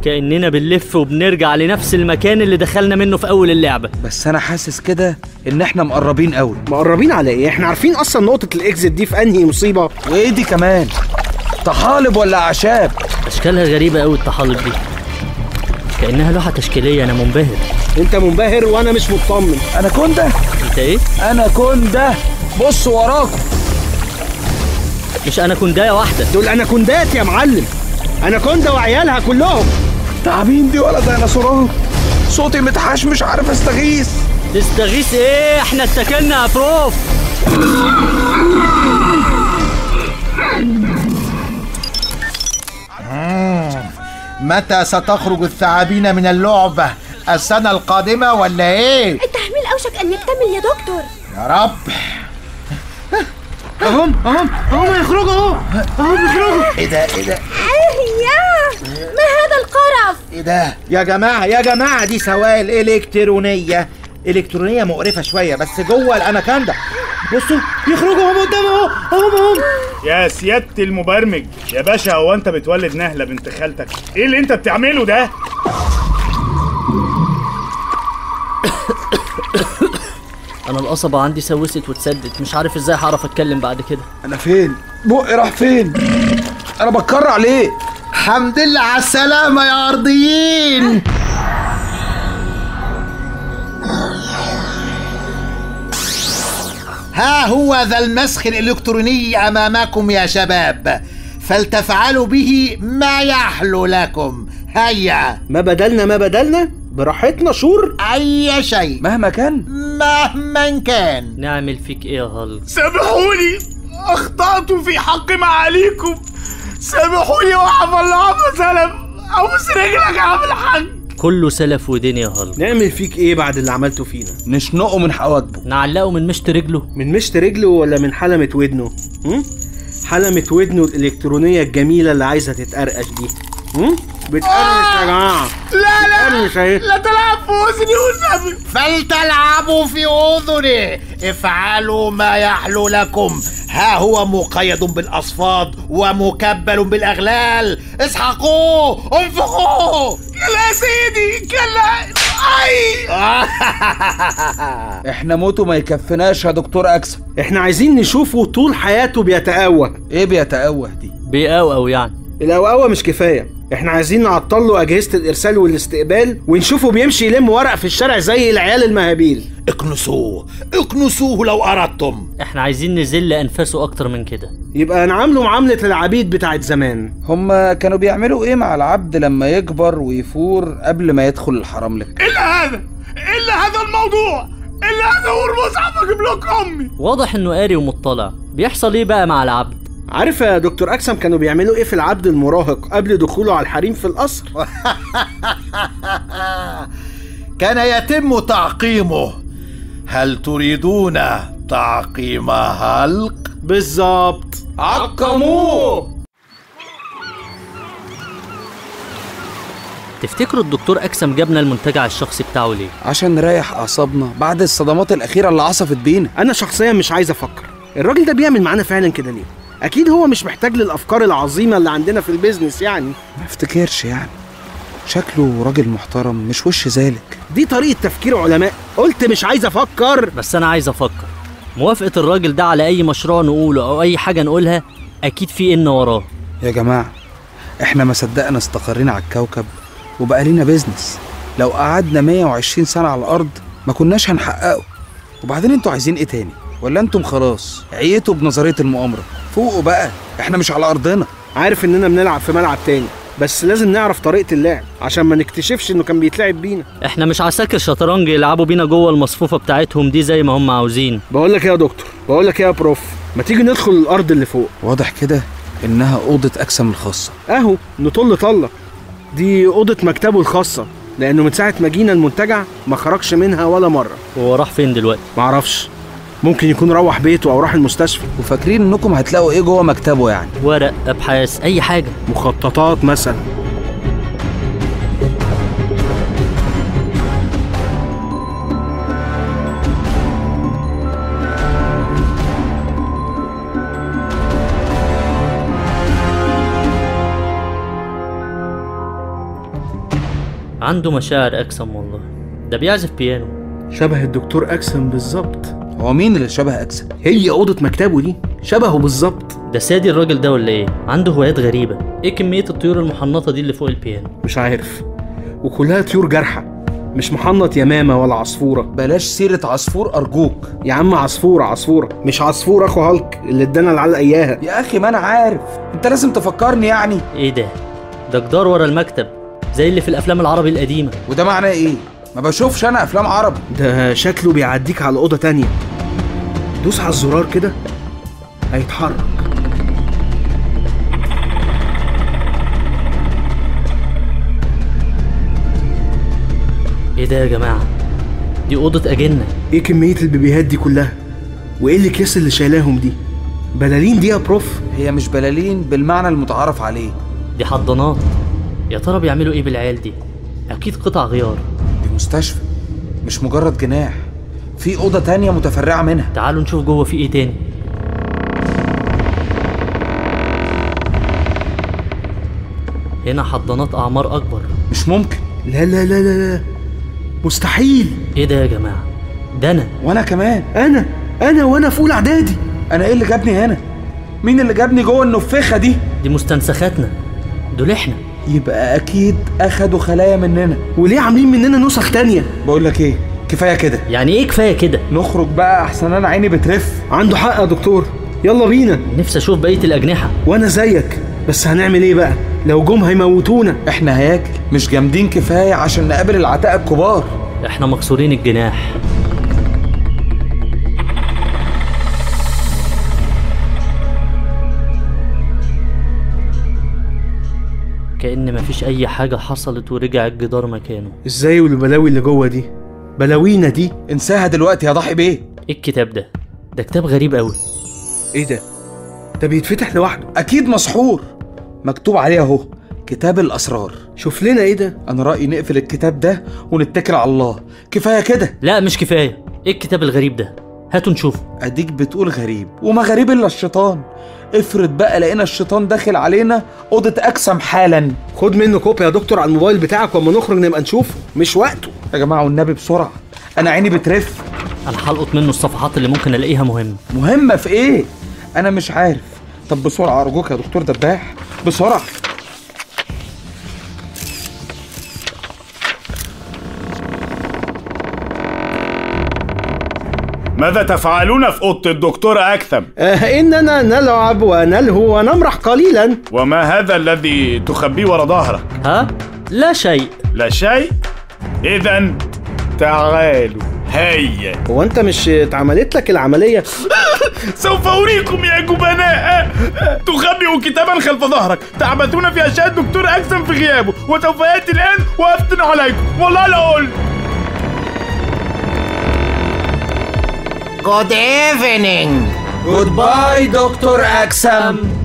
وكأننا بنلف وبنرجع لنفس المكان اللي دخلنا منه في أول اللعبة بس انا حاسس كده ان احنا مقربين قوي مقربين على ايه احنا عارفين اصلا نقطه الاكزit دي في انهي مصيبه وايه دي كمان طحالب ولا اعشاب أشكالها غريبة أوي الطحالب دي كأنها لوحة تشكيلية أنا منبهر انت منبهر وانا مش مطمن انا كنده أنت إيه؟ انا كنده بص وراكم مش أنا كنداية واحدة دول اناكوندات يا معلم اناكوندا وعيالها كلهم تعابين دي ولا ديناصورات صوتي متحاش مش عارف استغيث تستغيث إيه؟ إحنا اتكلنا يا بروف متى ستخرج الثعابين من اللعبة؟ السنة القادمة ولا ايه؟ التحميل أوشك أن يكتمل يا دكتور يا رب اهم اهم اهم هيخرجوا اهو اهو بيخرجوا ايه ده ايه ده يا ما هذا القرف ايه ده يا جماعة يا جماعة دي سوائل إلكترونية إلكترونية مقرفة شوية بس جوه الأناكوندا بصوا يخرجوا هم قدام اهو اهم اهم يا سيادة المبرمج يا باشا هو انت بتولد نهلة بنت خالتك ايه اللي انت بتعمله ده أنا القصبة عندي سوست واتسدت مش عارف إزاي هعرف أتكلم بعد كده انا فين بقي راح فين انا بتكر عليه الحمد لله على السلامة يا أرضيين ها هو ذا المسخ الإلكتروني أمامكم يا شباب فلتفعلوا به ما يحلو لكم هيا ما بدلنا ما بدلنا براحتنا شور أي شيء مهما كان مهما كان نعمل فيك إيه يا هل سامحوني اخطأت في حق معاليكم سامحوني وعفى الله عما سلم ابوس رجلك يا عم الحاج كله سلف ودين يا هل نعمل فيك ايه بعد اللي عملته فينا نشنقه من حواجبه نعلقه من مشط رجله من مشط رجله ولا من حلمة ودنه هم؟ حلمة ودنه الإلكترونية الجميلة اللي عايزة تتقرقش دي هم؟ بتقرقش يا جماعة لا لا بتقرقش اهي لا تلعب في اذني والنبي فلتلعبوا في أذنه افعلوا ما يحلو لكم ها هو مقيد بالأصفاد ومكبل بالأغلال اسحقوه انفخوه لا يا سيدي كلا اي احنا موته ما يكفناش يا دكتور اكسب احنا عايزين نشوفه طول حياته بيتقوى ايه بيتقوه دي بيقوقوا يعني القوقوة مش كفاية احنا عايزين نعطل له أجهزة الإرسال والاستقبال ونشوفه بيمشي يلم ورق في الشارع زي العيال المهابيل اكنسوه اكنسوه لو أردتم إحنا عايزين نزل أنفاسه أكتر من كده يبقى نعامله معاملة العبيد بتاعت زمان هما كانوا بيعملوا ايه مع العبد لما يكبر ويفور قبل ما يدخل الحرام لك الا هذا الا هذا الموضوع الا هذا هو المصحف اجيب لك امي واضح إنه قاري ومطلع بيحصل إيه بقى مع العبد عارف يا دكتور أكسم كانوا بيعملوا ايه في العبد المراهق قبل دخوله على الحريم في القصر كان يتم تعقيمه هل تريدون تعقيم هلق؟ بالظبط عقموه تفتكروا الدكتور أكسم جابنا المنتجع الشخصي بتاعه ليه؟ عشان نريح اعصابنا بعد الصدمات الاخيره اللي عصفت بينا انا شخصيا مش عايز افكر الراجل ده بيعمل معانا فعلا كده ليه اكيد هو مش محتاج للافكار العظيمه اللي عندنا في البيزنس يعني ما افتكرش يعني شكله راجل محترم مش وش ذلك دي طريقه تفكير علماء قلت مش عايز افكر بس أنا عايز أفكر موافقة الراجل ده على أي مشروع نقوله أو أي حاجة نقولها أكيد في إن وراه يا جماعه احنا ما صدقنا استقرينا على الكوكب وبقى لينا بيزنس لو قعدنا 120 سنه على الارض ما كناش هنحققه وبعدين انتوا عايزين ايه تاني ولا انتم خلاص عيتوا بنظريه المؤامره فوقوا بقى احنا مش على ارضنا عارف اننا بنلعب في ملعب تاني بس لازم نعرف طريقه اللعب عشان ما نكتشفش انه كان بيتلعب بينا إحنا مش عساكر شطرنج يلعبوا بينا جوه المصفوفة بتاعتهم دي زي ما هم عاوزين بقول لك ايه يا دكتور بقول لك ايه يا بروف ما تيجي ندخل الارض اللي فوق واضح كده انها اوضه اكسم الخاصه اهو نطل طله دي اوضه مكتبه الخاصه لانه من ساعه ما جينا المنتجع ما خرجش منها ولا مره هو راح فين دلوقتي؟ معرفش ممكن يكون روح بيته او راح المستشفى وفاكرين انكم هتلاقوا ايه جوه مكتبه يعني ورق أبحاث أي حاجة مخططات مثلا عنده مشاعر اكسم والله ده بيعزف بيانو شبه الدكتور اكسم بالظبط هو مين اللي شبه اكسل هي اوضه مكتبه دي شبهه بالظبط ده سادي الراجل ده ولا ايه عنده هوايات غريبه ايه كميه الطيور المحنطه دي اللي فوق البيانو مش عارف وكلها طيور جارحه مش محنط يمامه ولا عصفوره بلاش سيره عصفور ارجوك يا عم عصفوره عصفوره مش عصفور اخو هالك اللي ادانا العلقه اياها يا اخي ما انا عارف انت لازم تفكرني يعني ايه ده ده جدار ورا المكتب زي اللي في الافلام العربي القديمه وده معناه ايه ما بشوفش انا افلام عربي ده شكله بيعديك على اوضه تانية دوس على الزرار كده هيتحرك ايه ده يا جماعه دي اوضه اجنه ايه كميه البيبيهات دي كلها وايه الاكياس اللي شايلاهم دي بلالين دي يا بروف هي مش بلالين بالمعنى المتعارف عليه دي حضانات يا ترى بيعملوا ايه بالعيال دي اكيد قطع غيار دي مستشفى مش مجرد جناح في اوضه تانية متفرعه منها تعالوا نشوف جوه في ايه تاني هنا حضانات اعمار اكبر مش ممكن لا لا لا لا لا مستحيل ايه ده يا جماعه ده انا وانا كمان انا انا وانا في اولى اعدادي انا ايه اللي جابني هنا مين اللي جابني جوه النفخه دي دي مستنسخاتنا دول احنا يبقى اكيد اخدوا خلايا مننا وليه عاملين مننا نسخ تانية بقول لك ايه كفايه كده يعني ايه كفايه كده نخرج بقى احسن انا عيني بترف عنده حق يا دكتور يلا بينا نفسي اشوف بقيه الاجنحه وانا زيك بس هنعمل ايه بقى لو جم هيموتونا احنا هياكل مش جامدين كفايه عشان نقابل العتاق الكبار احنا مكسورين الجناح كأن مفيش أي حاجة حصلت ورجع الجدار مكانه ازاي والبلاوي اللي جوه دي بلاوينا دي انساها دلوقتي يا ضحي بيه ايه الكتاب ده؟ ده كتاب غريب قوي ايه ده ده بيتفتح لوحده اكيد مسحور مكتوب عليه اهو كتاب الاسرار شوف لنا ايه ده انا رايي نقفل الكتاب ده ونتكل على الله كفايه كده لا مش كفاية ايه الكتاب الغريب ده؟ هاتوا نشوفه اديك بتقول غريب وما غريب الا الشيطان افرض بقى لقينا الشيطان داخل علينا اوضه اكسم حالا خد منه كوبي يا دكتور على الموبايل بتاعك واما نخرج نبقى نشوفه مش وقته يا جماعه والنبي بسرعه انا عيني بترف انا هلقط منه الصفحات اللي ممكن الاقيها مهمة مهمه في ايه انا مش عارف طب بسرعه ارجوك يا دكتور دباح بسرعه ماذا تفعلون في اوضه الدكتور اكثم آه اننا نلعب ونلهو ونمرح قليلا وما هذا الذي تخبيه وراء ظهرك ها؟ لا شيء لا شيء اذا تعالوا هيا هو انت مش اتعملت لك العمليه سوف أريكم يا جبناء تخبئ كتابا خلف ظهرك تعبثون في أشياء الدكتور أكسم في غيابه وسوف يأتي الآن وأفتن عليكم والله لا أقول Good evening جود باي دكتور اكسم